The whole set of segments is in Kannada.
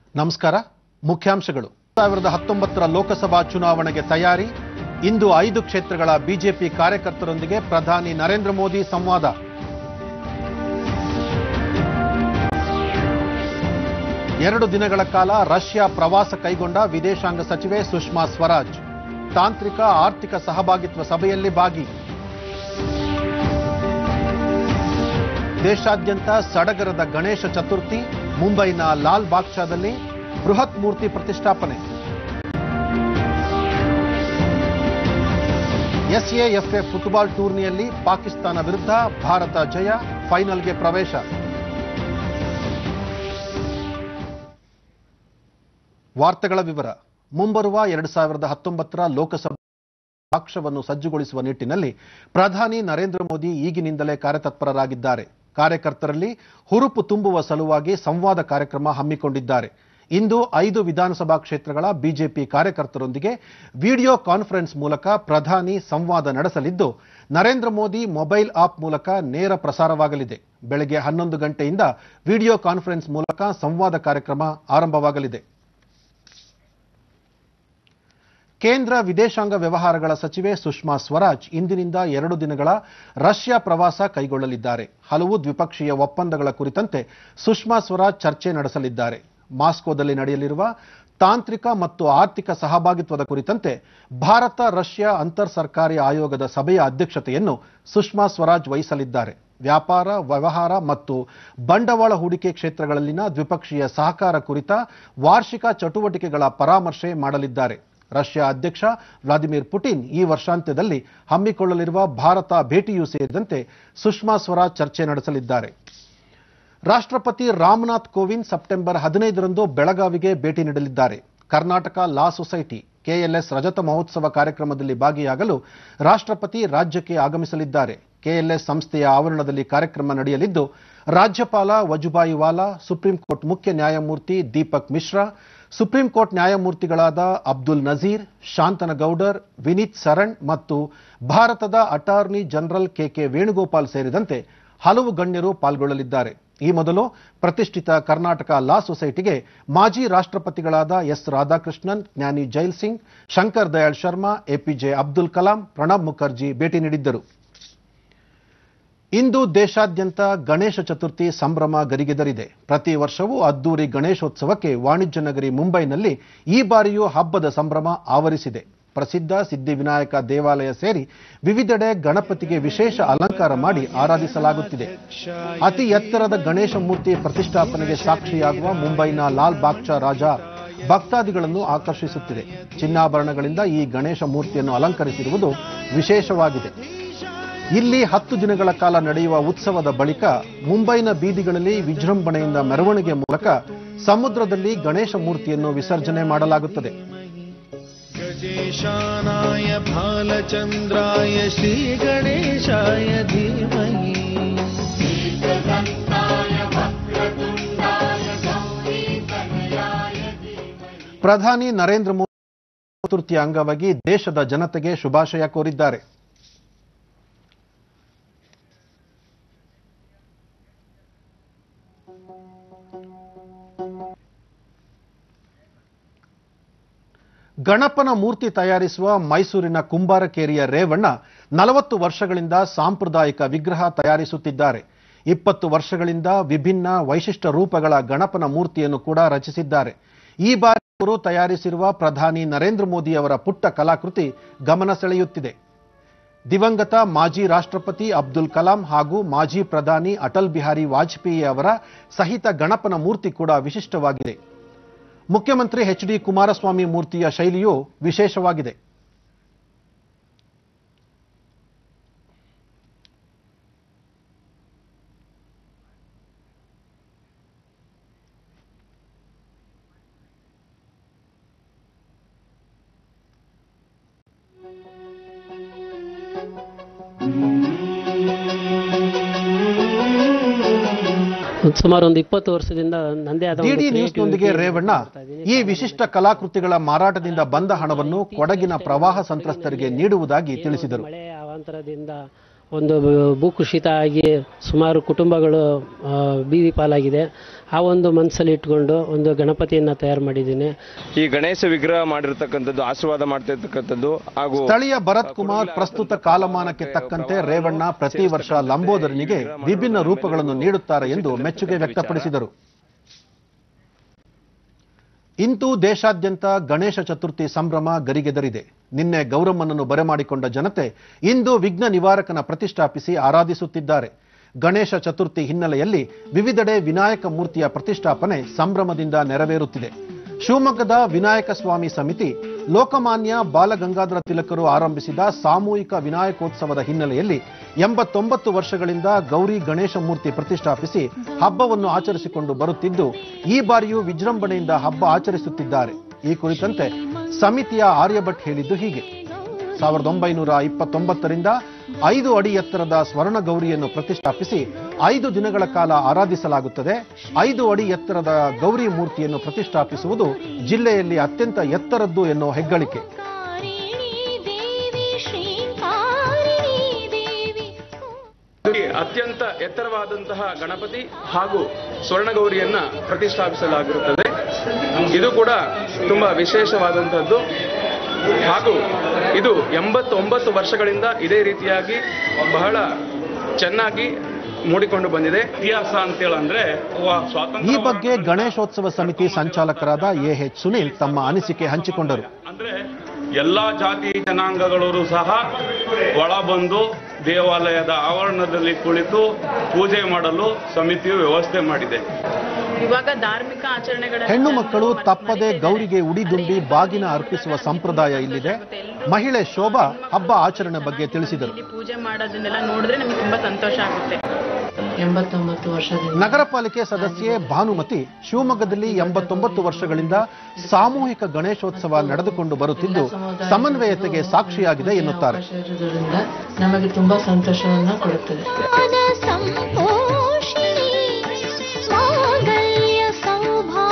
ನಮಸ್ಕಾರ ಮುಖ್ಯಾಂಶಗಳು ಸಾವಿರದ ಹತ್ತೊಂಬತ್ತರ ಲೋಕಸಭಾ ಚುನಾವಣೆಗೆ ತಯಾರಿ ಇಂದು ಐದು ಕ್ಷೇತ್ರಗಳ ಬಿಜೆಪಿ ಕಾರ್ಯಕರ್ತರೊಂದಿಗೆ ಪ್ರಧಾನಿ ನರೇಂದ್ರ ಮೋದಿ ಸಂವಾದ ಎರಡು ದಿನಗಳ ಕಾಲ ರಷ್ಯಾ ಪ್ರವಾಸ ಕೈಗೊಂಡ ವಿದೇಶಾಂಗ ಸಚಿವೆ ಸುಷ್ಮಾ ಸ್ವರಾಜ್ ತಾಂತ್ರಿಕ ಆರ್ಥಿಕ ಸಹಭಾಗಿತ್ವ ಸಭೆಯಲ್ಲಿ ಭಾಗಿ ದೇಶಾದ್ಯಂತ ಸಡಗರದ ಗಣೇಶ ಚತುರ್ಥಿ ಮುಂಬೈನ ಲಾಲ್ ಬಾಗ್ಚಾದಲ್ಲಿ ಬೃಹತ್ ಮೂರ್ತಿ ಪ್ರತಿಷ್ಠಾಪನೆ ಎಸ್ಎಎಫ್ಎ ಫುಟ್ಬಾಲ್ ಟೂರ್ನಿಯಲ್ಲಿ ಪಾಕಿಸ್ತಾನ ವಿರುದ್ಧ ಭಾರತ ಜಯ ಫೈನಲ್ಗೆ ಪ್ರವೇಶ ವಾರ್ತೆಗಳ ವಿವರ ಮುಂಬರುವ ಎರಡು ಸಾವಿರದ ಹತ್ತೊಂಬತ್ತರ ಲೋಕಸಭಾ ಪಕ್ಷವನ್ನು ಸಜ್ಜುಗೊಳಿಸುವ ನಿಟ್ಟಿನಲ್ಲಿ ಪ್ರಧಾನಿ ನರೇಂದ್ರ ಮೋದಿ ಈಗಿನಿಂದಲೇ ಕಾರ್ಯತತ್ಪರರಾಗಿದ್ದಾರೆ ಕಾರ್ಯಕರ್ತರಲ್ಲಿ ಹುರುಪು ತುಂಬುವ ಸಲುವಾಗಿ ಸಂವಾದ ಕಾರ್ಯಕ್ರಮ ಹಮ್ಮಿಕೊಂಡಿದ್ದಾರೆ ಇಂದು ಐದು ವಿಧಾನಸಭಾ ಕ್ಷೇತ್ರಗಳ ಬಿಜೆಪಿ ಕಾರ್ಯಕರ್ತರೊಂದಿಗೆ ವಿಡಿಯೋ ಕಾನ್ಫರೆನ್ಸ್ ಮೂಲಕ ಪ್ರಧಾನಿ ಸಂವಾದ ನಡೆಸಲಿದ್ದು ನರೇಂದ್ರ ಮೋದಿ ಮೊಬೈಲ್ ಆಪ್ ಮೂಲಕ ನೇರ ಪ್ರಸಾರವಾಗಲಿದೆ ಬೆಳಗ್ಗೆ ಹನ್ನೊಂದು ಗಂಟೆಯಿಂದ ವಿಡಿಯೋ ಕಾನ್ಫರೆನ್ಸ್ ಮೂಲಕ ಸಂವಾದ ಕಾರ್ಯಕ್ರಮ ಆರಂಭವಾಗಲಿದೆ ಕೇಂದ್ರ ವಿದೇಶಾಂಗ ವ್ಯವಹಾರಗಳ ಸಚಿವೆ ಸುಷ್ಮಾ ಸ್ವರಾಜ್ ಇಂದಿನಿಂದ ಎರಡು ದಿನಗಳ ರಷ್ಯಾ ಪ್ರವಾಸ ಕೈಗೊಳ್ಳಲಿದ್ದಾರೆ ಹಲವು ದ್ವಿಪಕ್ಷೀಯ ಒಪ್ಪಂದಗಳ ಕುರಿತಂತೆ ಸುಷ್ಮಾ ಸ್ವರಾಜ್ ಚರ್ಚೆ ನಡೆಸಲಿದ್ದಾರೆ ಮಾಸ್ಕೋದಲ್ಲಿ ನಡೆಯಲಿರುವ ತಾಂತ್ರಿಕ ಮತ್ತು ಆರ್ಥಿಕ ಸಹಭಾಗಿತ್ವದ ಕುರಿತಂತೆ ಭಾರತ ರಷ್ಯಾ ಅಂತರ್ ಸರ್ಕಾರಿ ಆಯೋಗದ ಸಭೆಯ ಅಧ್ಯಕ್ಷತೆಯನ್ನು ಸುಷ್ಮಾ ಸ್ವರಾಜ್ ವಹಿಸಲಿದ್ದಾರೆ ವ್ಯಾಪಾರ ವ್ಯವಹಾರ ಮತ್ತು ಬಂಡವಾಳ ಹೂಡಿಕೆ ಕ್ಷೇತ್ರಗಳಲ್ಲಿನ ದ್ವಿಪಕ್ಷೀಯ ಸಹಕಾರ ಕುರಿತ ವಾರ್ಷಿಕ ಚಟುವಟಿಕೆಗಳ ಪರಾಮರ್ಶೆ ಮಾಡಲಿದ್ದಾರೆ ರಷ್ಯಾ ಅಧ್ಯಕ್ಷ ವ್ಲಾದಿಮಿರ್ ಪುಟಿನ್ ಈ ವರ್ಷಾಂತ್ಯದಲ್ಲಿ ಹಮ್ಮಿಕೊಳ್ಳಲಿರುವ ಭಾರತ ಭೇಟಿಯೂ ಸೇರಿದಂತೆ ಸುಷ್ಮಾ ಸ್ವರಾಜ್ ಚರ್ಚೆ ನಡೆಸಲಿದ್ದಾರೆ ರಾಷ್ಟ್ರಪತಿ ರಾಮನಾಥ್ ಕೋವಿಂದ್ ಸೆಪ್ಟೆಂಬರ್ ಹದಿನೈದರಂದು ಬೆಳಗಾವಿಗೆ ಭೇಟಿ ನೀಡಲಿದ್ದಾರೆ ಕರ್ನಾಟಕ ಲಾ ಸೊಸೈಟಿ ಕೆಎಲ್ಎಸ್ ರಜತ ಮಹೋತ್ಸವ ಕಾರ್ಯಕ್ರಮದಲ್ಲಿ ಭಾಗಿಯಾಗಲು ರಾಷ್ಟ್ರಪತಿ ರಾಜ್ಯಕ್ಕೆ ಆಗಮಿಸಲಿದ್ದಾರೆ ಕೆಎಲ್ಎಸ್ ಸಂಸ್ಥೆಯ ಆವರಣದಲ್ಲಿ ಕಾರ್ಯಕ್ರಮ ನಡೆಯಲಿದ್ದು ರಾಜ್ಯಪಾಲ ವಜುಭಾಯಿ ವಾಲಾ ಸುಪ್ರೀಂ ಕೋರ್ಟ್ ಮುಖ್ಯ ನ್ಯಾಯಮೂರ್ತಿ ದೀಪಕ್ ಮಿಶ್ರಾ ಸುಪ್ರೀಂ ಕೋರ್ಟ್ ನ್ಯಾಯಮೂರ್ತಿಗಳಾದ ಅಬ್ದುಲ್ ನಜೀರ್ ಶಾಂತನಗೌಡರ್ ವಿನೀತ್ ಸರಣ್ ಮತ್ತು ಭಾರತದ ಅಟಾರ್ನಿ ಜನರಲ್ ಕೆಕೆ ವೇಣುಗೋಪಾಲ್ ಸೇರಿದಂತೆ ಹಲವು ಗಣ್ಯರು ಪಾಲ್ಗೊಳ್ಳಲಿದ್ದಾರೆ ಈ ಮೊದಲು ಪ್ರತಿಷ್ಠಿತ ಕರ್ನಾಟಕ ಲಾ ಸೊಸೈಟಿಗೆ ಮಾಜಿ ರಾಷ್ಟ್ರಪತಿಗಳಾದ ಎಸ್ ರಾಧಾಕೃಷ್ಣನ್ ಜ್ಞಾನಿ ಜೈಲ್ ಸಿಂಗ್ ಶಂಕರ್ ದಯಾಳ್ ಶರ್ಮಾ ಎಪಿಜೆ ಅಬ್ದುಲ್ ಕಲಾಂ ಪ್ರಣಬ್ ಮುಖರ್ಜಿ ಭೇಟಿ ನೀಡಿದ್ದರು ಇಂದು ದೇಶಾದ್ಯಂತ ಗಣೇಶ ಚತುರ್ಥಿ ಸಂಭ್ರಮ ಗರಿಗೆದರಿದೆ ಪ್ರತಿ ವರ್ಷವೂ ಅದ್ದೂರಿ ಗಣೇಶೋತ್ಸವಕ್ಕೆ ವಾಣಿಜ್ಯ ನಗರಿ ಮುಂಬೈನಲ್ಲಿ ಈ ಬಾರಿಯೂ ಹಬ್ಬದ ಸಂಭ್ರಮ ಆವರಿಸಿದೆ ಪ್ರಸಿದ್ಧ ಸಿದ್ಧಿವಿನಾಯಕ ದೇವಾಲಯ ಸೇರಿ ವಿವಿಧೆಡೆ ಗಣಪತಿಗೆ ವಿಶೇಷ ಅಲಂಕಾರ ಮಾಡಿ ಆರಾಧಿಸಲಾಗುತ್ತಿದೆ ಅತಿ ಎತ್ತರದ ಗಣೇಶ ಮೂರ್ತಿ ಪ್ರತಿಷ್ಠಾಪನೆಗೆ ಸಾಕ್ಷಿಯಾಗುವ ಮುಂಬೈನ ಲಾಲ್ ಬಾಗ್ಚಾ ರಾಜ ಭಕ್ತಾದಿಗಳನ್ನು ಆಕರ್ಷಿಸುತ್ತಿದೆ ಚಿನ್ನಾಭರಣಗಳಿಂದ ಈ ಗಣೇಶ ಮೂರ್ತಿಯನ್ನು ಅಲಂಕರಿಸಿರುವುದು ವಿಶೇಷವಾಗಿದೆ ಇಲ್ಲಿ ಹತ್ತು ದಿನಗಳ ಕಾಲ ನಡೆಯುವ ಉತ್ಸವದ ಬಳಿಕ ಮುಂಬೈನ ಬೀದಿಗಳಲ್ಲಿ ವಿಜೃಂಭಣೆಯಿಂದ ಮೆರವಣಿಗೆ ಮೂಲಕ ಸಮುದ್ರದಲ್ಲಿ ಗಣೇಶ ಮೂರ್ತಿಯನ್ನು ವಿಸರ್ಜನೆ ಮಾಡಲಾಗುತ್ತದೆ गजेशानाय भालचन्द्राय श्रीगणेशाय धीमहि ಪ್ರಧಾನಿ ನರೇಂದ್ರ ಮೋದಿ ಚತುರ್ಥಿಯ ಅಂಗವಾಗಿ ದೇಶದ ಜನತೆಗೆ ಶುಭಾಶಯ ಕೋರಿದ್ದಾರೆ ಗಣಪನ ಮೂರ್ತಿ ತಯಾರಿಸುವ ಮೈಸೂರಿನ ಕುಂಬಾರಕೇರಿಯ ರೇವಣ್ಣ ನಲವತ್ತು ವರ್ಷಗಳಿಂದ ಸಾಂಪ್ರದಾಯಿಕ ವಿಗ್ರಹ ತಯಾರಿಸುತ್ತಿದ್ದಾರೆ ಇಪ್ಪತ್ತು ವರ್ಷಗಳಿಂದ ವಿಭಿನ್ನ ವೈಶಿಷ್ಟ್ಯ ರೂಪಗಳ ಗಣಪನ ಮೂರ್ತಿಯನ್ನು ಕೂಡ ರಚಿಸಿದ್ದಾರೆ ಈ ಬಾರಿ ಅವರು ತಯಾರಿಸಿರುವ ಪ್ರಧಾನಿ ನರೇಂದ್ರ ಮೋದಿ ಅವರ ಪುಟ್ಟ ಕಲಾಕೃತಿ ಗಮನ ಸೆಳೆಯುತ್ತಿದೆ ದಿವಂಗತ ಮಾಜಿ ರಾಷ್ಟ್ರಪತಿ ಅಬ್ದುಲ್ ಕಲಾಂ ಹಾಗೂ ಮಾಜಿ ಪ್ರಧಾನಿ ಅಟಲ್ ಬಿಹಾರಿ ವಾಜಪೇಯಿ ಅವರ ಸಹಿತ ಗಣಪನ ಮೂರ್ತಿ ಕೂಡ ವಿಶಿಷ್ಟವಾಗಿದೆ ಮುಖ್ಯಮಂತ್ರಿ ಎಚ್ ಡಿ ಕುಮಾರಸ್ವಾಮಿ ಮೂರ್ತಿಯ ಶೈಲಿಯೂ ವಿಶೇಷವಾಗಿದೆ ಸುಮಾರು ಒಂದು ಇಪ್ಪತ್ತು ವರ್ಷದಿಂದ ನಂದೇ ಆದ ಒಂದು ಡಿಡಿ creativity ನ್ಯೂಸ್ನೊಂದಿಗೆ ರೇವಣ್ಣ ಮಾಡ್ತಾ ಇದ್ದೀನಿ. ಈ ವಿಶಿಷ್ಟ ಕಲಾಕೃತಿಗಳ ಮಾರಾಟದಿಂದ ಬಂದ ಹಣವನ್ನು ಕೊಡಗಿನ ಪ್ರವಾಹ ಸಂತ್ರಸ್ತರಿಗೆ ನೀಡುವುದಾಗಿ ಏನೋ ತಿಳಿಸಿದರು ಮಳೆ ಅವಾಂತರದಿಂದ ಒಂದು ಭೂಕುಸಿತ ಆಗಿ ಸುಮಾರು ಕುಟುಂಬಗಳು ಆ, ಬೀದಿ ಪಾಲಾಗಿದೆ ಆ ಒಂದು ಮನಸ್ಸಲ್ಲಿ ಇಟ್ಕೊಂಡು ಒಂದು ಗಣಪತಿಯನ್ನು ತಯಾರು ಮಾಡಿದ್ದೀನಿ ಈ ಗಣೇಶ ವಿಗ್ರಹ ಮಾಡಿರ್ತಕ್ಕಂಥದ್ದು ಆಶೀರ್ವಾದ ಮಾಡ್ತಿರ್ತಕ್ಕಂಥದ್ದು ಹಾಗೂ ಸ್ಥಳೀಯ ಭರತ್ ಕುಮಾರ್ ಪ್ರಸ್ತುತ ಕಾಲಮಾನಕ್ಕೆ ತಕ್ಕಂತೆ ರೇವಣ್ಣ ಪ್ರತಿ ವರ್ಷ ಲಂಬೋದರನಿಗೆ ವಿಭಿನ್ನ ರೂಪಗಳನ್ನು ನೀಡುತ್ತಾರೆ ಎಂದು ಮೆಚ್ಚುಗೆ ವ್ಯಕ್ತಪಡಿಸಿದರು ಇಂದು ದೇಶಾದ್ಯಂತ ಗಣೇಶ ಚತುರ್ಥಿ ಸಂಭ್ರಮ ಗರಿಗೆದರಿದೆ ನಿನ್ನೆ ಗೌರಮ್ಮನನ್ನು ಬರಮಾಡಿಕೊಂಡ ಜನತೆ ಇಂದು ವಿಘ್ನ ನಿವಾರಕನ ಪ್ರತಿಷ್ಠಾಪಿಸಿ ಆರಾಧಿಸುತ್ತಿದ್ದಾರೆ ಗಣೇಶ ಚತುರ್ಥಿ ಹಿನ್ನೆಲೆಯಲ್ಲಿ ವಿವಿಧೆಡೆ ವಿನಾಯಕ ಮೂರ್ತಿಯ ಪ್ರತಿಷ್ಠಾಪನೆ ಸಂಭ್ರಮದಿಂದ ನೆರವೇರುತ್ತಿದೆ ಶಿವಮೊಗ್ಗದ ವಿನಾಯಕ ಸ್ವಾಮಿ ಸಮಿತಿ ಲೋಕಮಾನ್ಯ ಬಾಲಗಂಗಾಧರ ತಿಲಕರು ಆರಂಭಿಸಿದ ಸಾಮೂಹಿಕ ವಿನಾಯಕೋತ್ಸವದ ಹಿನ್ನೆಲೆಯಲ್ಲಿ ಎಂಬತ್ತೊಂಬತ್ತು ವರ್ಷಗಳಿಂದ ಗೌರಿ ಗಣೇಶ ಮೂರ್ತಿ ಪ್ರತಿಷ್ಠಾಪಿಸಿ ಹಬ್ಬವನ್ನು ಆಚರಿಸಿಕೊಂಡು ಬರುತ್ತಿದ್ದು ಈ ಬಾರಿಯೂ ವಿಜೃಂಭಣೆಯಿಂದ ಹಬ್ಬ ಆಚರಿಸುತ್ತಿದ್ದಾರೆ ಈ ಕುರಿತಂತೆ ಸಮಿತಿಯ ಆರ್ಯಭಟ್ ಹೇಳಿದ್ದು ಹೀಗೆ ಸಾವಿರದ ಒಂಬೈನೂರ ಇಪ್ಪತ್ತೊಂಬತ್ತರಿಂದ ಐದು ಅಡಿ ಎತ್ತರದ ಸ್ವರ್ಣ ಗೌರಿಯನ್ನು ಪ್ರತಿಷ್ಠಾಪಿಸಿ ಐದು ದಿನಗಳ ಕಾಲ ಆರಾಧಿಸಲಾಗುತ್ತದೆ ಐದು ಅಡಿ ಎತ್ತರದ ಗೌರಿ ಮೂರ್ತಿಯನ್ನು ಪ್ರತಿಷ್ಠಾಪಿಸುವುದು ಜಿಲ್ಲೆಯಲ್ಲಿ ಅತ್ಯಂತ ಎತ್ತರದ್ದು ಎನ್ನುವ ಹೆಗ್ಗಳಿಕೆ ಕಾರಿಣಿ ದೇವಿ ಶ್ರೀಕಾರಿಣಿ ದೇವಿ ಈ ಅತ್ಯಂತ ಎತ್ತರವಾದಂತಹ ಗಣಪತಿ ಹಾಗೂ ಸ್ವರ್ಣಗೌರಿಯನ್ನ ಪ್ರತಿಷ್ಠಾಪಿಸಲಾಗಿರುತ್ತದೆ ಇದು ಕೂಡ ತುಂಬಾ ವಿಶೇಷವಾದಂತಹದ್ದು ಹಾಗೂ ಇದು ಎಂಬತ್ತೊಂಬತ್ತು ವರ್ಷಗಳಿಂದ ಇದೇ ರೀತಿಯಾಗಿ ಬಹಳ ಚೆನ್ನಾಗಿ ಮೂಡಿಕೊಂಡು ಬಂದಿದೆ ಇತಿಹಾಸ ಅಂತೇಳಂದ್ರೆ ಈ ಬಗ್ಗೆ ಗಣೇಶೋತ್ಸವ ಸಮಿತಿ ಸಂಚಾಲಕರಾದ ಎ ಎಚ್ ಸುನೀಲ್ ತಮ್ಮ ಅನಿಸಿಕೆ ಹಂಚಿಕೊಂಡರು ಅಂದ್ರೆ ಎಲ್ಲಾ ಜಾತಿ ಜನಾಂಗಗಳವರು ಸಹ ಒಳ ಬಂದು ದೇವಾಲಯದ ಆವರಣದಲ್ಲಿ ಕುಳಿತು ಪೂಜೆ ಮಾಡಲು ಸಮಿತಿಯು ವ್ಯವಸ್ಥೆ ಮಾಡಿದೆ ಇವಾಗ ಧಾರ್ಮಿಕ ಆಚರಣೆಗಳ ಹೆಣ್ಣು ಮಕ್ಕಳು ತಪ್ಪದೆ ಗೌರಿಗೆ ಉಡಿದುಂಬಿ ಬಾಗಿನ ಅರ್ಪಿಸುವ ಸಂಪ್ರದಾಯ ಇಲ್ಲಿದೆ ಮಹಿಳೆ ಶೋಭಾ ಹಬ್ಬ ಆಚರಣೆ ಬಗ್ಗೆ ತಿಳಿಸಿದರು ಪೂಜೆ ಮಾಡೋದನ್ನೆಲ್ಲ ನೋಡಿದ್ರೆ ನಮ್ಗೆ ತುಂಬಾ ಸಂತೋಷ ಆಗುತ್ತೆ ಎಂಬತ್ತೊಂಬತ್ತು ವರ್ಷದಿಂದ ನಗರ ಪಾಲಿಕೆ ಸದಸ್ಯೆ ಭಾನುಮತಿ ಶಿವಮೊಗ್ಗದಲ್ಲಿ ಎಂಬತ್ತೊಂಬತ್ತು ವರ್ಷಗಳಿಂದ ಸಾಮೂಹಿಕ ಗಣೇಶೋತ್ಸವ ನಡೆದುಕೊಂಡು ಬರುತ್ತಿದ್ದು ಸಮನ್ವಯತೆಗೆ ಸಾಕ್ಷಿಯಾಗಿದೆ ಎನ್ನುತ್ತಾರೆ ಅವಕಾಶ ಇರುವುದರಿಂದ ನಮಗೆ ತುಂಬಾ ಸಂತೋಷವನ್ನ ಕೊಡುತ್ತದೆ ಮನ ಸಂಪೋಷಿಣಿ ಮಾಂಗಲ್ಯ ಸೌಭಾ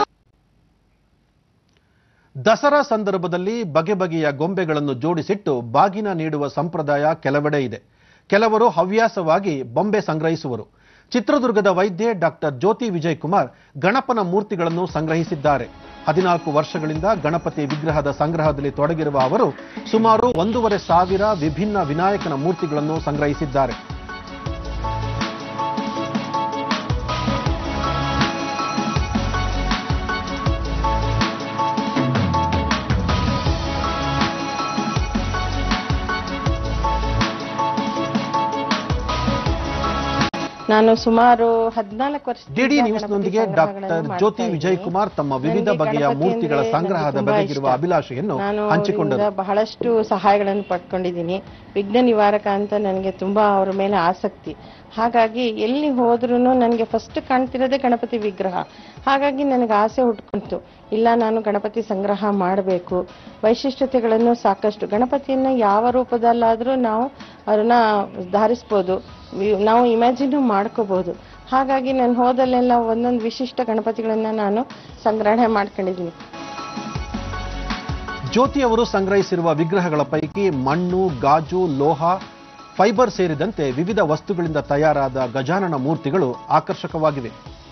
ದಸರಾ ಸಂದರ್ಭದಲ್ಲಿ ಬಗೆ ಬಗೆಯ ಗೊಂಬೆಗಳನ್ನು ಜೋಡಿಸಿಟ್ಟು ಬಾಗಿನ ನೀಡುವ ಸಂಪ್ರದಾಯ ಕೆಲವೆಡೆ ಇದೆ ಕೆಲವರು ಹವ್ಯಾಸವಾಗಿ ಬೊಂಬೆ ಸಂಗ್ರಹಿಸುವರು ಚಿತ್ರದುರ್ಗದ ವೈದ್ಯೆ ಡಾಕ್ಟರ್ ಜ್ಯೋತಿ ವಿಜಯ್ ಕುಮಾರ್ ಗಣಪನ ಮೂರ್ತಿಗಳನ್ನು ಸಂಗ್ರಹಿಸಿದ್ದಾರೆ ಹದಿನಾಲ್ಕು ವರ್ಷಗಳಿಂದ ಗಣಪತಿ ವಿಗ್ರಹದ ಸಂಗ್ರಹದಲ್ಲಿ ತೊಡಗಿರುವ ಅವರು ಸುಮಾರು ಒಂದೂವರೆ ಸಾವಿರ ವಿಭಿನ್ನ ವಿನಾಯಕನ ಮೂರ್ತಿಗಳನ್ನು ಸಂಗ್ರಹಿಸಿದ್ದಾರೆ ನಾನು ಸುಮಾರು ಹದಿನಾಲ್ಕು ವರ್ಷ ಡಿಡಿ ನ್ಯೂಸ್ನೊಂದಿಗೆ ಡಾಕ್ಟರ್ ಜ್ಯೋತಿ ವಿಜಯ್ ಕುಮಾರ್ ತಮ್ಮ ವಿವಿಧ ಬಗೆಯ ಮೂರ್ತಿಗಳ ಸಂಗ್ರಹದ ಬಗೆಗಿರುವ ಅಭಿಲಾಷೆಯನ್ನು ನಾನು ಹಂಚಿಕೊಂಡರು ಅವರಿಂದ ಬಹಳಷ್ಟು ಸಹಾಯಗಳನ್ನು ಪಡ್ಕೊಂಡಿದ್ದೀನಿ ವಿಘ್ನ ನಿವಾರಕ ಅಂತ ನನಗೆ ತುಂಬಾ ಅವರ ಮೇಲೆ ಆಸಕ್ತಿ ಹಾಗಾಗಿ ಎಲ್ಲಿ ಹೋದ್ರೂ ನನಗೆ ಫಸ್ಟ್ ಕಾಣ್ತಿರೋದೇ ಗಣಪತಿ ವಿಗ್ರಹ ಹಾಗಾಗಿ ನನಗೆ ಆಸೆ ಹುಟ್ಕೊಂತು ಇಲ್ಲ ನಾನು ಗಣಪತಿ ಸಂಗ್ರಹ ಮಾಡಬೇಕು ವೈಶಿಷ್ಟ್ಯತೆಗಳನ್ನು ಸಾಕಷ್ಟು ಗಣಪತಿಯನ್ನ ಯಾವ ರೂಪದಲ್ಲಾದರೂ ನಾವು ಅದನ್ನ ಧಾರಿಸ್ಬೋದು ವಿ- ನಾವು ಇಮ್ಯಾಜಿನ್ ಮಾಡ್ಕೋಬಹುದು ಹಾಗಾಗಿ ನಾನು ಹೋದಲ್ಲೆಲ್ಲ ಒಂದೊಂದು ವಿಶಿಷ್ಟ ಗಣಪತಿಗಳನ್ನ ನಾನು ಸಂಗ್ರಹಣೆ ಮಾಡ್ಕೊಂಡಿದ್ದೀನಿ ಜ್ಯೋತಿ ಅವರು ಸಂಗ್ರಹಿಸಿರುವ ವಿಗ್ರಹಗಳ ಪೈಕಿ ಮಣ್ಣು ಗಾಜು ಲೋಹ ಫೈಬರ್ ಸೇರಿದಂತೆ ವಿವಿಧ ವಸ್ತುಗಳಿಂದ ತಯಾರಾದ ಗಜಾನನ ಮೂರ್ತಿಗಳು ಆಕರ್ಷಕವಾಗಿವೆ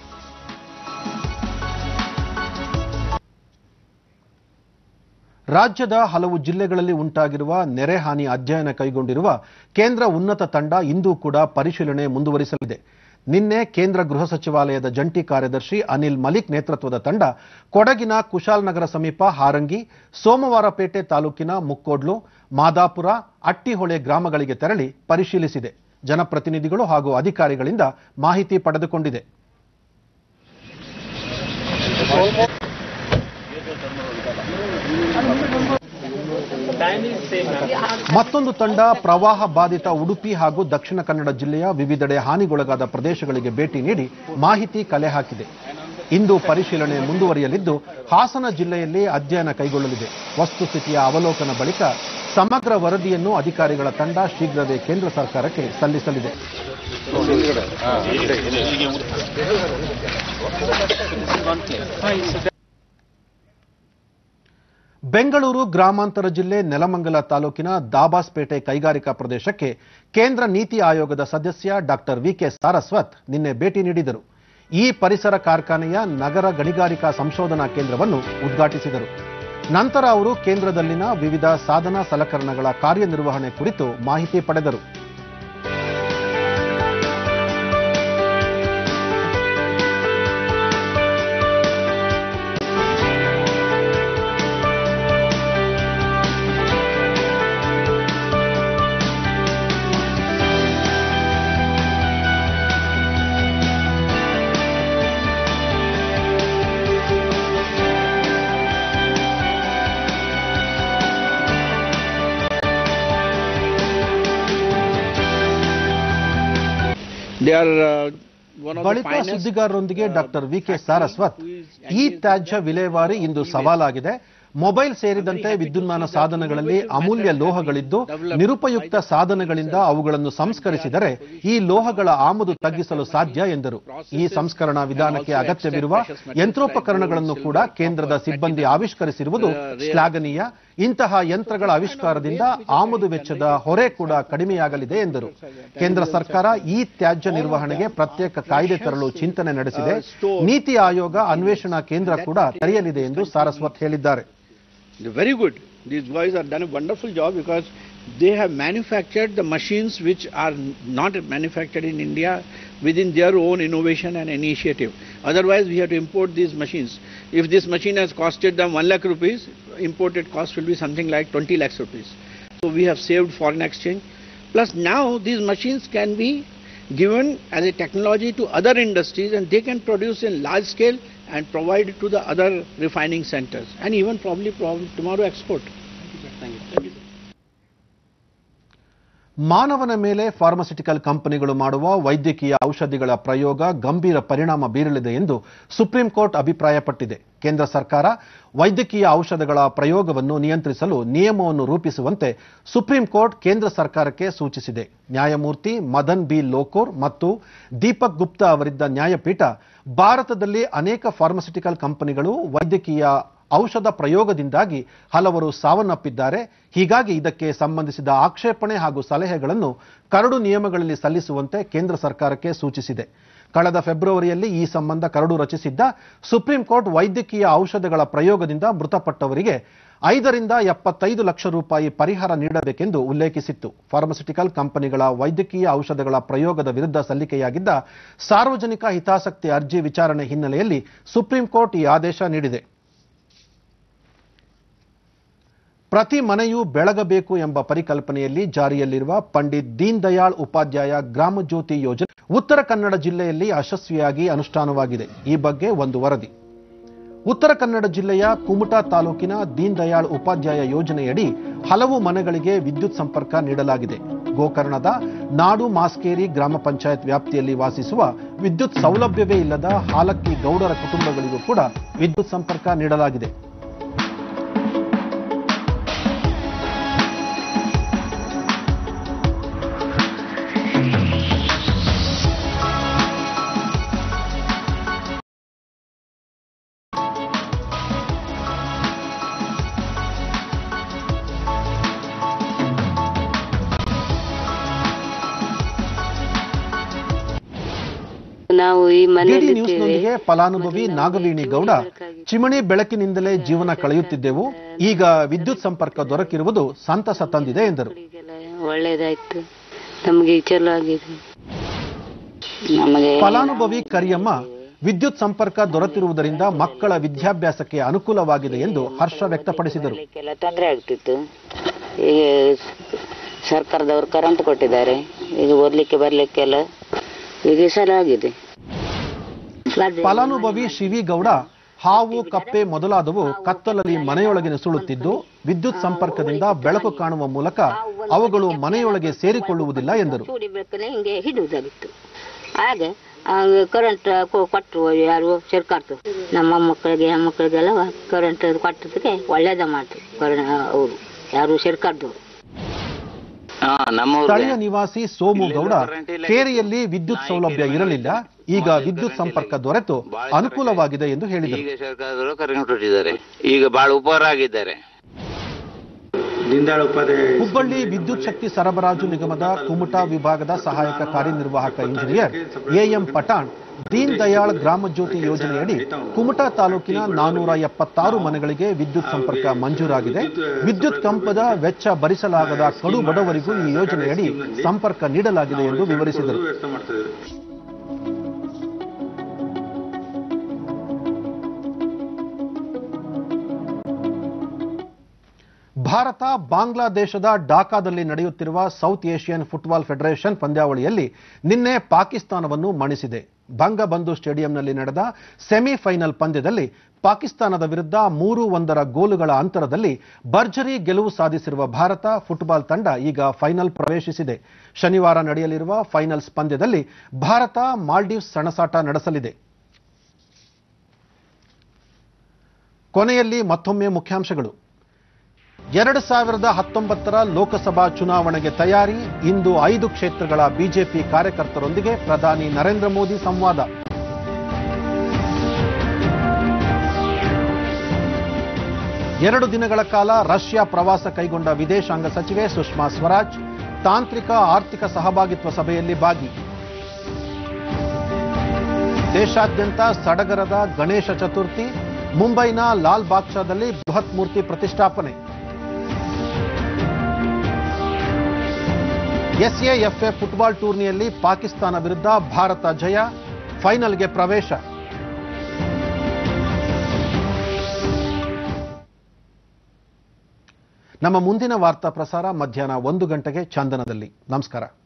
ರಾಜ್ಯದ ಹಲವು ಜಿಲ್ಲೆಗಳಲ್ಲಿ ಉಂಟಾಗಿರುವ ನೆರೆ ಹಾನಿ ಅಧ್ಯಯನ ಕೈಗೊಂಡಿರುವ ಕೇಂದ್ರ ಉನ್ನತ ತಂಡ ಇಂದೂ ಕೂಡ ಪರಿಶೀಲನೆ ಮುಂದುವರಿಸಲಿದೆ ನಿನ್ನೆ ಕೇಂದ್ರ ಗೃಹ ಸಚಿವಾಲಯದ ಜಂಟಿ ಕಾರ್ಯದರ್ಶಿ ಅನಿಲ್ ಮಲಿಕ್ ನೇತೃತ್ವದ ತಂಡ ಕೊಡಗಿನ ಕುಶಾಲನಗರ ಸಮೀಪ ಹಾರಂಗಿ ಸೋಮವಾರಪೇಟೆ ತಾಲೂಕಿನ ಮುಕ್ಕೋಡ್ಲು ಮಾದಾಪುರ ಅಟ್ಟಿಹೊಳೆ ಗ್ರಾಮಗಳಿಗೆ ತೆರಳಿ ಪರಿಶೀಲಿಸಿದೆ ಜನಪ್ರತಿನಿಧಿಗಳು ಹಾಗೂ ಅಧಿಕಾರಿಗಳಿಂದ ಮಾಹಿತಿ ಪಡೆದುಕೊಂಡಿದೆ ಮತ್ತೊಂದು ತಂಡ ಪ್ರವಾಹ ಬಾಧಿತ ಉಡುಪಿ ಹಾಗೂ ದಕ್ಷಿಣ ಕನ್ನಡ ಜಿಲ್ಲೆಯ ವಿವಿಧೆಡೆ ಹಾನಿಗೊಳಗಾದ ಪ್ರದೇಶಗಳಿಗೆ ಭೇಟಿ ನೀಡಿ ಮಾಹಿತಿ ಕಲೆ ಹಾಕಿದೆ ಇಂದು ಪರಿಶೀಲನೆ ಮುಂದುವರಿಯಲಿದ್ದು ಹಾಸನ ಜಿಲ್ಲೆಯಲ್ಲಿ ಅಧ್ಯಯನ ಕೈಗೊಳ್ಳಲಿದೆ ವಸ್ತುಸ್ಥಿತಿಯ ಅವಲೋಕನ ಬಳಿಕ ಸಮಗ್ರ ವರದಿಯನ್ನು ಅಧಿಕಾರಿಗಳ ತಂಡ ಶೀಘ್ರವೇ ಕೇಂದ್ರ ಸರ್ಕಾರಕ್ಕೆ ಸಲ್ಲಿಸಲಿದೆ ಬೆಂಗಳೂರು ಗ್ರಾಮಾಂತರ ಜಿಲ್ಲೆ ನೆಲಮಂಗಲ ತಾಲೂಕಿನ ದಾಬಾಸ್ಪೇಟೆ ಕೈಗಾರಿಕಾ ಪ್ರದೇಶಕ್ಕೆ ಕೇಂದ್ರ ನೀತಿ ಆಯೋಗದ ಸದಸ್ಯ ಡಾಕ್ಟರ್ ವಿಕೆ ಸಾರಸ್ವತ್ ನಿನ್ನೆ ಭೇಟಿ ನೀಡಿದರು ಈ ಪರಿಸರ ಕಾರ್ಖಾನೆಯ ನಗರ ಗಣಿಗಾರಿಕಾ ಸಂಶೋಧನಾ ಕೇಂದ್ರವನ್ನು ಉದ್ಘಾಟಿಸಿದರು ನಂತರ ಅವರು ಕೇಂದ್ರದಲ್ಲಿನ ವಿವಿಧ ಸಾಧನ ಸಲಕರಣೆಗಳ ಕಾರ್ಯನಿರ್ವಹಣೆ ಕುರಿತು ಮಾಹಿತಿ ಪಡೆದರು They are uh, one of the ಬಳಿಕ finest ಸುದ್ದಿಗಾರರೊಂದಿಗೆ ಡಾಕ್ಟರ್ ವಿಕೆ ಸಾರಸ್ವತ್ ಈ ತ್ಯಾಜ್ಯ ವಿಲೇವಾರಿ ಇಂದು ಸವಾಲಾಗಿದೆ ಮೊಬೈಲ್ ಸೇರಿದಂತೆ ವಿದ್ಯುನ್ಮಾನ ಸಾಧನಗಳಲ್ಲಿ ಅಮೂಲ್ಯ ಲೋಹಗಳಿದ್ದು ನಿರುಪಯುಕ್ತ ಸಾಧನಗಳಿಂದ ಅವುಗಳನ್ನು ಸಂಸ್ಕರಿಸಿದರೆ ಈ ಲೋಹಗಳ ಆಮದು ತಗ್ಗಿಸಲು ಸಾಧ್ಯ ಎಂದರು ಈ ಸಂಸ್ಕರಣಾ ವಿಧಾನಕ್ಕೆ ಅಗತ್ಯವಿರುವ ಯಂತ್ರೋಪಕರಣಗಳನ್ನು ಕೂಡ ಕೇಂದ್ರದ ಸಿಬ್ಬಂದಿ ಆವಿಷ್ಕರಿಸಿರುವುದು ಶ್ಲಾಘನೀಯ ಇಂತಹ ಯಂತ್ರಗಳ ಆವಿಷ್ಕಾರದಿಂದ ಆಮದು ವೆಚ್ಚದ ಹೊರೆ ಕೂಡ ಕಡಿಮೆಯಾಗಲಿದೆ ಎಂದರು ಕೇಂದ್ರ ಸರ್ಕಾರ ಈ ತ್ಯಾಜ್ಯ ನಿರ್ವಹಣೆಗೆ ಪ್ರತ್ಯೇಕ ಕಾಯ್ದೆ ತರಲು ಚಿಂತನೆ ನಡೆಸಿದೆ ನೀತಿ ಆಯೋಗ ಅನ್ವೇಷಣಾ ಕೇಂದ್ರ ಕೂಡ ತೆರೆಯಲಿದೆ ಎಂದು ಸಾರಸ್ವತ್ ಹೇಳಿದ್ದಾರೆ They're very good. These boys have done a wonderful job because they have manufactured the machines which are not manufactured in India within their own innovation and initiative. Otherwise, we have to import these machines. If this machine has costed them 1 lakh rupees, imported cost will be something like 20 lakhs rupees. So we have saved foreign exchange. Plus now these machines can be given as a technology to other industries and they can produce in large scale and provide it to the other refining centers and even probably, probably tomorrow export. Thank you. ಮಾನವನ ಮೇಲೆ ಫಾರ್ಮಸ್ಯೂಟಿಕಲ್ ಕಂಪನಿಗಳು ಮಾಡುವ ವೈದ್ಯಕೀಯ ಔಷಧಿಗಳ ಪ್ರಯೋಗ ಗಂಭೀರ ಪರಿಣಾಮ ಬೀರಲಿದೆ ಎಂದು ಸುಪ್ರೀಂ ಕೋರ್ಟ್ ಅಭಿಪ್ರಾಯಪಟ್ಟಿದೆ ಕೇಂದ್ರ ಸರ್ಕಾರ ವೈದ್ಯಕೀಯ ಔಷಧಗಳ ಪ್ರಯೋಗವನ್ನು ನಿಯಂತ್ರಿಸಲು ನಿಯಮವನ್ನು ರೂಪಿಸುವಂತೆ ಸುಪ್ರೀಂ ಕೋರ್ಟ್ ಕೇಂದ್ರ ಸರ್ಕಾರಕ್ಕೆ ಸೂಚಿಸಿದೆ ನ್ಯಾಯಮೂರ್ತಿ ಮದನ್ ಬಿ ಲೋಕೂರ್ ಮತ್ತು ದೀಪಕ್ ಗುಪ್ತಾ ಅವರಿದ್ದ ನ್ಯಾಯಪೀಠ ಭಾರತದಲ್ಲಿ ಅನೇಕ ಫಾರ್ಮಸ್ಯೂಟಿಕಲ್ ಕಂಪನಿಗಳು ವೈದ್ಯಕೀಯ ಔಷಧ ಪ್ರಯೋಗದಿಂದಾಗಿ ಹಲವರು ಸಾವನ್ನಪ್ಪಿದ್ದಾರೆ ಹೀಗಾಗಿ ಇದಕ್ಕೆ ಸಂಬಂಧಿಸಿದ ಆಕ್ಷೇಪಣೆ ಹಾಗೂ ಸಲಹೆಗಳನ್ನು ಕರಡು ನಿಯಮಗಳಲ್ಲಿ ಸಲ್ಲಿಸುವಂತೆ ಕೇಂದ್ರ ಸರ್ಕಾರಕ್ಕೆ ಸೂಚಿಸಿದೆ ಕಳೆದ ಫೆಬ್ರವರಿಯಲ್ಲಿ ಈ ಸಂಬಂಧ ಕರಡು ರಚಿಸಿದ್ದ ಸುಪ್ರೀಂ ಕೋರ್ಟ್ ವೈದ್ಯಕೀಯ ಔಷಧಗಳ ಪ್ರಯೋಗದಿಂದ ಮೃತಪಟ್ಟವರಿಗೆ ಐದರಿಂದ ಎಪ್ಪತ್ತೈದು ಲಕ್ಷ ರೂಪಾಯಿ ಪರಿಹಾರ ನೀಡಬೇಕೆಂದು ಉಲ್ಲೇಖಿಸಿತ್ತು ಫಾರ್ಮಸ್ಯೂಟಿಕಲ್ ಕಂಪನಿಗಳ ವೈದ್ಯಕೀಯ ಔಷಧಗಳ ಪ್ರಯೋಗದ ವಿರುದ್ಧ ಸಲ್ಲಿಕೆಯಾಗಿದ್ದ ಸಾರ್ವಜನಿಕ ಹಿತಾಸಕ್ತಿ ಅರ್ಜಿ ವಿಚಾರಣೆ ಹಿನ್ನೆಲೆಯಲ್ಲಿ ಸುಪ್ರೀಂ ಕೋರ್ಟ್ ಈ ಆದೇಶ ನೀಡಿದೆ ಪ್ರತಿ ಮನೆಯೂ ಬೆಳಗಬೇಕು ಎಂಬ ಪರಿಕಲ್ಪನೆಯಲ್ಲಿ ಜಾರಿಯಲ್ಲಿರುವ ಪಂಡಿತ್ ದೀನ್ ದಯಾಳ್ ಉಪಾಧ್ಯಾಯ ಗ್ರಾಮ ಜ್ಯೋತಿ ಯೋಜನೆ ಉತ್ತರ ಕನ್ನಡ ಜಿಲ್ಲೆಯಲ್ಲಿ ಯಶಸ್ವಿಯಾಗಿ ಅನುಷ್ಠಾನವಾಗಿದೆ ಈ ಬಗ್ಗೆ ಒಂದು ವರದಿ ಉತ್ತರ ಕನ್ನಡ ಜಿಲ್ಲೆಯ ಕುಮಟಾ ತಾಲೂಕಿನ ದೀನ್ ದಯಾಳ್ ಉಪಾಧ್ಯಾಯ ಯೋಜನೆಯಡಿ ಹಲವು ಮನೆಗಳಿಗೆ ವಿದ್ಯುತ್ ಸಂಪರ್ಕ ನೀಡಲಾಗಿದೆ ಗೋಕರ್ಣದ ನಾಡು ಮಾಸ್ಕೇರಿ ಗ್ರಾಮ ಪಂಚಾಯತ್ ವ್ಯಾಪ್ತಿಯಲ್ಲಿ ವಾಸಿಸುವ ವಿದ್ಯುತ್ ಸೌಲಭ್ಯವೇ ಇಲ್ಲದ ಹಾಲಕ್ಕಿ ಗೌಡರ ಕುಟುಂಬಗಳಿಗೂ ಕೂಡ ವಿದ್ಯುತ್ ಸಂಪರ್ಕ ನೀಡಲಾಗಿದೆ ನಾವು ಈ ಡಿಡಿ ಮನೆಯಲ್ಲಿ ನ್ಯೂಸ್ನೊಂದಿಗೆ ಫಲಾನುಭವಿ ನಾಗವೇಣಿ ಗೌಡ ಚಿಮಣಿ ಬೆಳಕಿನಿಂದಲೇ ಜೀವನ ಕಳೆಯುತ್ತಿದ್ದೆವು ಈಗ ವಿದ್ಯುತ್ ಸಂಪರ್ಕ ದೊರಕಿರುವುದು ಸಂತಸ ತಂದಿದೆ ಎಂದರು ಒಳ್ಳೇದಾಯ್ತು ನಮಗೆ ಚಲೋ ಆಗಿದೆ ನಮಗೆ ಫಲಾನುಭವಿ ಕರಿಯಮ್ಮ ವಿದ್ಯುತ್ ಸಂಪರ್ಕ ದೊರೆತಿರುವುದರಿಂದ ಮಕ್ಕಳ ವಿದ್ಯಾಭ್ಯಾಸಕ್ಕೆ ಅನುಕೂಲವಾಗಿದೆ ಎಂದು ಹರ್ಷ ವ್ಯಕ್ತಪಡಿಸಿದರು ಎಲ್ಲ ತೊಂದರೆ ಆಗ್ತಿತ್ತು ಈಗ ಸರ್ಕಾರದವರು ಕರೆಂಟ್ ಕೊಟ್ಟಿದ್ದಾರೆ ಈಗ ಓದ್ಲಿಕ್ಕೆ ಬರ್ಲಿಕ್ಕೆಲ್ಲ ಈಗ ಸಲ ಆಗಿದೆ ಫಲಾನುಭವಿ ಶಿವಿಗೌಡ ಹಾವು ಕಪ್ಪೆ ಮೊದಲಾದವು ಕತ್ತಲಲ್ಲಿ ಮನೆಯೊಳಗೆ ನುಸುಳುತ್ತಿದ್ದು ವಿದ್ಯುತ್ ಸಂಪರ್ಕದಿಂದ ಬೆಳಕು ಕಾಣುವ ಮೂಲಕ ಅವುಗಳು ಮನೆಯೊಳಗೆ ಸೇರಿಕೊಳ್ಳುವುದಿಲ್ಲ ಎಂದರು ಚೂಡಿ ಬೆಳಕಲ್ಲಿ ಹಿಂಗೆ ಹಿಡಿಯುವುದಾಗಿತ್ತು ಹಾಗೆ ಕರೆಂಟ್ ಕೊಟ್ಟರು ಯಾರು ಸರ್ಕಾರದ್ದು ನಮ್ಮ ಮಕ್ಕಳಿಗೆ ಹೆಣ್ಮಕ್ಳಿಗೆಲ್ಲ ಕರೆಂಟ್ ಕೊಟ್ಟದಕ್ಕೆ ಒಳ್ಳೇದ ಮಾಡ್ತು ಕರೆಂಟ್ ಅವರು ಯಾರು ಸರ್ಕಾರದವರು ಸ್ಥಳೀಯ ನಿವಾಸಿ ಸೋಮು ಗೌಡ ಕೇರಿಯಲ್ಲಿ ವಿದ್ಯುತ್ ಸೌಲಭ್ಯ ಇರಲಿಲ್ಲ ಈಗ ವಿದ್ಯುತ್ ಸಂಪರ್ಕ ದೊರೆತು ಅನುಕೂಲವಾಗಿದೆ ಎಂದು ಹೇಳಿದರು ಈಗ ಸರ್ಕಾರದವರು ಕರೆಂಟ್ ಕೊಟ್ಟಿದ್ದಾರೆ ಈಗ ಬಹಳ ಉಪಕಾರ ಆಗಿದ್ದಾರೆ ದೀನದಯಾಳ್ ಉಪಾಧ್ಯಾಯ ಹುಬ್ಬಳ್ಳಿ ವಿದ್ಯುತ್ ಶಕ್ತಿ ಸರಬರಾಜು ನಿಗಮದ ಕುಮಟಾ ವಿಭಾಗದ ಸಹಾಯಕ ಕಾರ್ಯನಿರ್ವಾಹಕ ಇಂಜಿನಿಯರ್ ಎಎಂ ಪಠಾಣ್ ದೀನ್ ದಯಾಳ್ ಗ್ರಾಮ ಜ್ಯೋತಿ ಯೋಜನೆಯಡಿ ಕುಮಟಾ ತಾಲೂಕಿನ ನಾನೂರ ಎಪ್ಪತ್ತಾರು ಮನೆಗಳಿಗೆ ವಿದ್ಯುತ್ ಸಂಪರ್ಕ ಮಂಜೂರಾಗಿದೆ ವಿದ್ಯುತ್ ಕಂಪದ ವೆಚ್ಚ ಭರಿಸಲಾಗದ ಕಡು ಬಡವರಿಗೂ ಈ ಯೋಜನೆಯಡಿ ಸಂಪರ್ಕ ನೀಡಲಾಗಿದೆ ಎಂದು ವಿವರಿಸಿದರು ವ್ಯವಸ್ಥೆ ಮಾಡ್ತಿದ್ದೀವಿ ಭಾರತ ಬಾಂಗ್ಲಾದೇಶದ ಢಾಕಾದಲ್ಲಿ ನಡೆಯುತ್ತಿರುವ ಸೌತ್ ಏಷ್ಯನ್ ಫುಟ್ಬಾಲ್ ಫೆಡರೇಷನ್ ಪಂದ್ಯಾವಳಿಯಲ್ಲಿ ನಿನ್ನೆ ಪಾಕಿಸ್ತಾನವನ್ನು ಮಣಿಸಿದೆ ಬಂಗಬಂಧು ಸ್ಟೇಡಿಯಂನಲ್ಲಿ ನಡೆದ ಸೆಮಿಫೈನಲ್ ಪಂದ್ಯದಲ್ಲಿ ಪಾಕಿಸ್ತಾನದ ವಿರುದ್ಧ ಮೂರು ಒಂದರ ಗೋಲುಗಳ ಅಂತರದಲ್ಲಿ ಭರ್ಜರಿ ಗೆಲುವು ಸಾಧಿಸಿರುವ ಭಾರತ ಫುಟ್ಬಾಲ್ ತಂಡ ಈಗ ಫೈನಲ್ ಪ್ರವೇಶಿಸಿದೆ ಶನಿವಾರ ನಡೆಯಲಿರುವ ಫೈನಲ್ಸ್ ಪಂದ್ಯದಲ್ಲಿ ಭಾರತ ಮಾಲ್ಡೀವ್ಸ್ ಸಣಸಾಟ ನಡೆಸಲಿದೆ ಕೊನೆಯಲ್ಲಿ ಮತ್ತೊಮ್ಮೆ ಮುಖ್ಯಾಂಶಗಳು ಎರಡು ಸಾವಿರದ ಹತ್ತೊಂಬತ್ತರ ಲೋಕಸಭಾ ಚುನಾವಣೆಗೆ ತಯಾರಿ ಇಂದು ಐದು ಕ್ಷೇತ್ರಗಳ ಬಿಜೆಪಿ ಕಾರ್ಯಕರ್ತರೊಂದಿಗೆ ಪ್ರಧಾನಿ ನರೇಂದ್ರ ಮೋದಿ ಸಂವಾದ ಎರಡು ದಿನಗಳ ಕಾಲ ರಷ್ಯಾ ಪ್ರವಾಸ ಕೈಗೊಂಡ ವಿದೇಶಾಂಗ ಸಚಿವೆ ಸುಷ್ಮಾ ಸ್ವರಾಜ್ ತಾಂತ್ರಿಕ ಆರ್ಥಿಕ ಸಹಭಾಗಿತ್ವ ಸಭೆಯಲ್ಲಿ ಭಾಗಿ ದೇಶಾದ್ಯಂತ ಸಡಗರದ ಗಣೇಶ ಚತುರ್ಥಿ ಮುಂಬೈನ ಲಾಲ್ ಬಾಗ್ಶಾದಲ್ಲಿ ಬೃಹತ್ ಮೂರ್ತಿ ಪ್ರತಿಷ್ಠಾಪನೆ ಎಸ್ಎಎಫ್ಎ ಫುಟ್ಬಾಲ್ ಟೂರ್ನಿಯಲ್ಲಿ ಪಾಕಿಸ್ತಾನ ವಿರುದ್ಧ ಭಾರತ ಜಯ ಫೈನಲ್ಗೆ ಪ್ರವೇಶ ನಮ್ಮ ಮುಂದಿನ ವಾರ್ತಾ ಪ್ರಸಾರ ಮಧ್ಯಾಹ್ನ ಒಂದು ಗಂಟೆಗೆ ಚಂದನದಲ್ಲಿ ನಮಸ್ಕಾರ